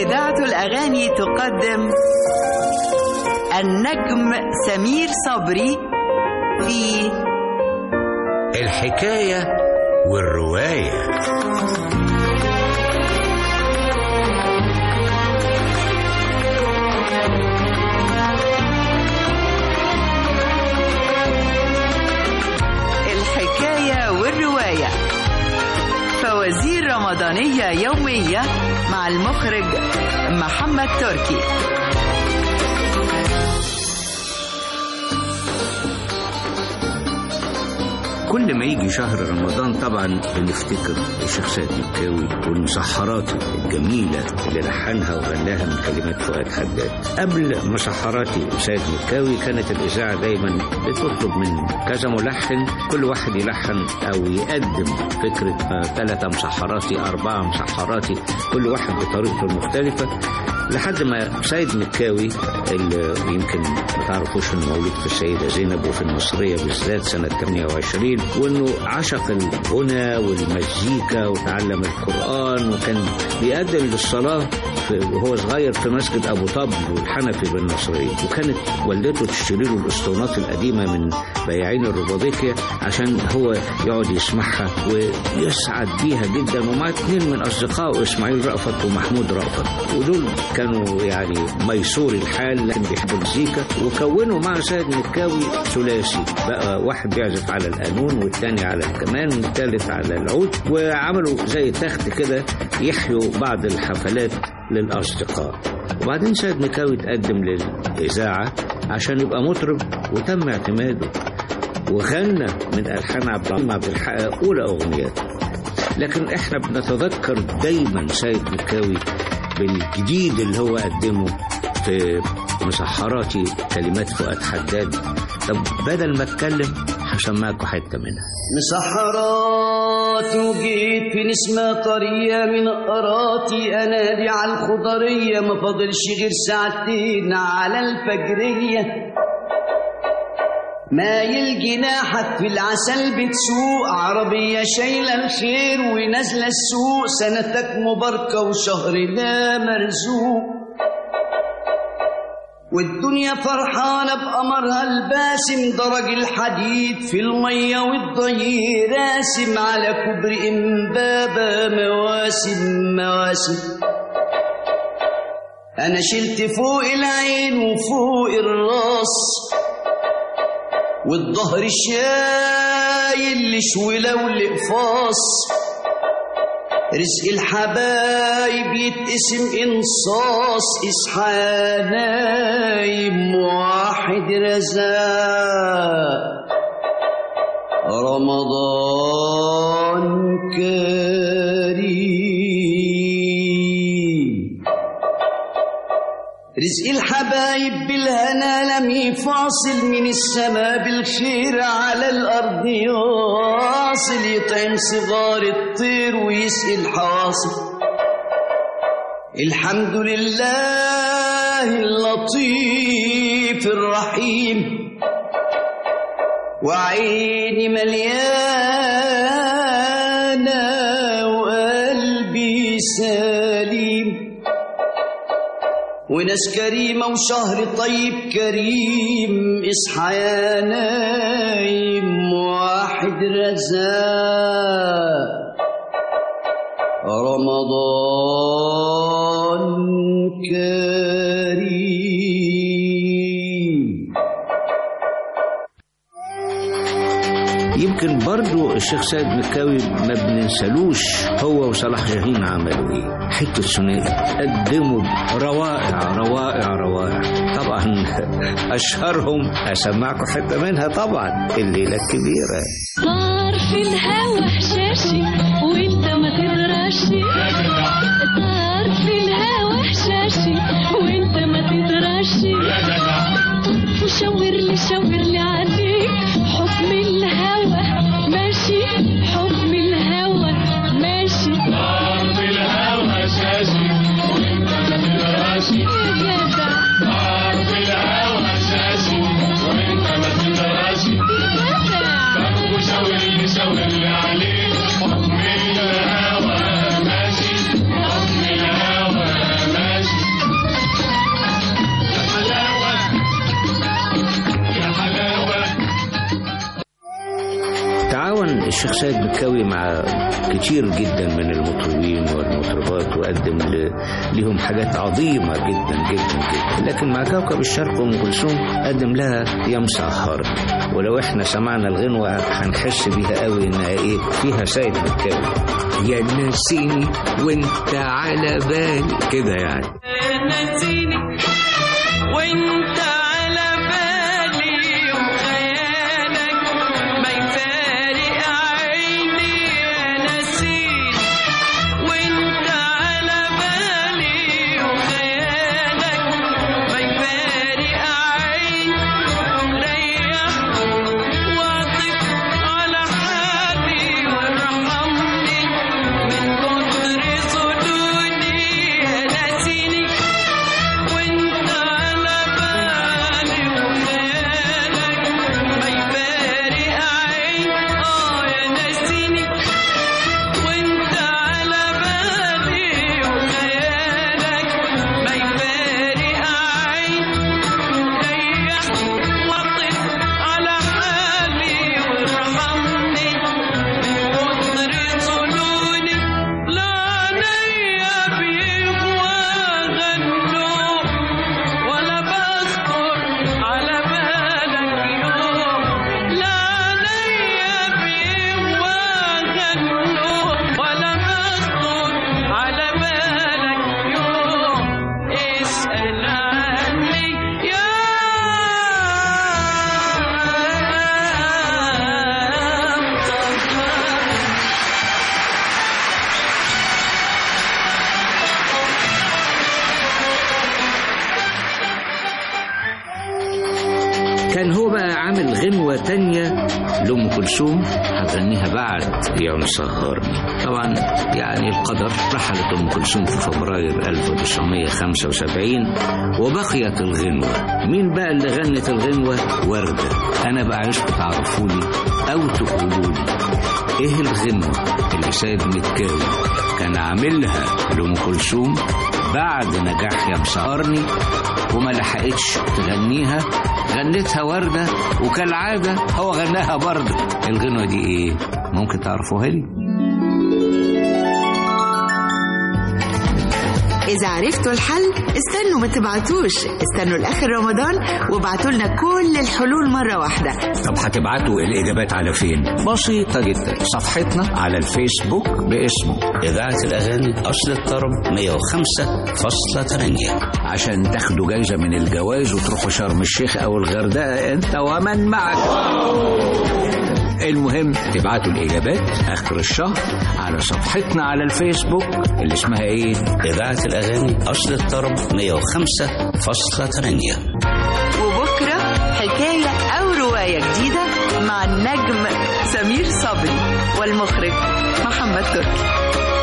إذاعة الأغاني تقدم النجم سمير صبري في الحكاية والرواية الحكاية والرواية فوازير رمضانية يومية مع المخرج محمد تركي كل ما يجي شهر رمضان طبعا بنفتكر الشيخ سيد مكاوي والمسحرات الجميلة اللي لحنها وغناها من كلمات فؤاد حداد قبل مسحراتي سيد مكاوي كانت الإذاعة دايما بتطلب من كذا ملحن كل واحد يلحن أو يقدم فكرة ثلاثة مسحراتي أربعة مسحراتي كل واحد بطريقته المختلفة لحد ما سيد مكاوي اللي يمكن ما تعرفوش انه مولود في السيده زينب وفي المصريه بالذات سنه 28 وانه عشق الغنى والمزيكا وتعلم القران وكان بيقدم للصلاه في وهو صغير في مسجد ابو طبل والحنفي بالمصريه وكانت والدته تشتري له الاسطوانات القديمه من بياعين الربابيكيا عشان هو يقعد يسمعها ويسعد بيها جدا ومع اثنين من اصدقائه اسماعيل رأفت ومحمود رأفت ودول كانوا يعني ميسور الحال لكن بيحبوا المزيكا وكونوا مع سيد مكاوي ثلاثي بقى واحد بيعزف على القانون والتاني على الكمان والتالت على العود وعملوا زي تخت كده يحيوا بعض الحفلات للأصدقاء وبعدين سيد مكاوي تقدم للإذاعة عشان يبقى مطرب وتم اعتماده وغنى من ألحان عبد العظيم عبد الحق أولى أغنياته لكن احنا بنتذكر دايما سيد مكاوي بالجديد اللي هو قدمه في مسحراتي كلمات فؤاد حداد طب بدل ما اتكلم هسمعكم حته منها مسحرات وجيت في نسمة طرية من قراتي أنادي على الخضرية ما فاضلش غير ساعتين على الفجرية مايل جناحك في العسل بتسوق عربية شايلة الخير ونازلة السوق سنتك مباركة وشهرنا مرزوق والدنيا فرحانة بقمرها الباسم درج الحديد في المية والضي راسم على كبر إمبابة مواسم مواسم أنا شلت فوق العين وفوق الراس والظهر شايل لشولة والإقفاص رزق الحبايب يتقسم انصاص اصحى نايم واحد رزاق رمضان كريم رزق الحبايب بالهنا لم يفاصل من السماء بالخير على الأرض يواصل يطعم صغار الطير ويسقي الحواصل الحمد لله اللطيف الرحيم وعيني مليانة وقلبي سليم وناس كريمة وشهر طيب كريم اصحى يا نايم واحد رزاق رمضان كريم يمكن برضو الشيخ سيد مكاوي ما بننسالوش هو وصلاح جاهين عملوا ايه حته ثنائي قدموا روائع روائع روائع طبعا اشهرهم اسمعكم حته منها طبعا الليله الكبيره صار في الهوا حشاشي وانت ما تدرش صار في الهوا حشاشي وانت ما تدرش وشاور لي شاور لي عليك حكم الهوى ماشي حكم الهوى ماشي صار في الهوى شاشي وانت ما تدراشي يا جدع صار في الهوى شاشي وانت ما تدراشي جدع طب وشاور لي شاور لي عليك حكم الهوى ماشي حكم الهوى الشيخ سيد مكاوي مع كتير جدا من المطربين والمطربات وقدم ل- لهم حاجات عظيمة جدا جدا جدا لكن مع كوكب الشرق وأم كلثوم قدم لها يا مسهر ولو احنا سمعنا الغنوة هنحس بيها قوي انها ايه فيها سيد مكاوي يا نسيني وانت على بالي كده يعني نسيني وانت على بالي وخيالك ما يفارق عيني يا نسيني وانت على بالي وخيالك ما يفارق عيني ريح واعطف على حالي وارحمني من كتر صدودي يا نسيني وانت على بالي وخيالك ما يفارق عين اه يا نسيني وانت على بالي وخيالك ما يفارق عين ريح واطف على حالي وارحمني من كتر ظنوني لا عليا بيغوى غنوه ولا بخطر على بالك يوم لا عليا بيغوى غنوه ولا بخطر على بالك يوم اسأل عني يا مطهر كان هو بقى عامل غنوة تانية لأم كلثوم هتغنيها بعد يا مسهرني طبعا يعني القدر رحلت أم كلثوم في فبراير 1975 وبقيت الغنوة مين بقى اللي غنت الغنوة وردة أنا بقى عايزكم تعرفوا لي أو تقولوا لي إيه الغنوة اللي سيد مكاوي كان عاملها لأم كلثوم بعد نجاح يا مسهرني وما لحقتش تغنيها غنتها وردة وكالعادة هو غناها برضه الغنوة دي ايه ممكن تعرفوها لي إذا عرفتوا الحل استنوا ما تبعتوش استنوا لآخر رمضان وابعتوا لنا كل الحلول مرة واحدة طب هتبعتوا الإجابات على فين بسيطة جدا صفحتنا على الفيسبوك باسمه إذاعة الأغاني أصل الطرب 105.8 عشان تاخدوا جايزة من الجوائز وتروحوا شرم الشيخ أو الغردقة أنت ومن معك المهم تبعتوا الإجابات آخر الشهر على صفحتنا على الفيسبوك اللي اسمها إيه؟ إذاعة الأغاني أصل الطرب 105.8 وبكرة حكاية أو رواية جديدة مع النجم سمير صبري والمخرج محمد تركي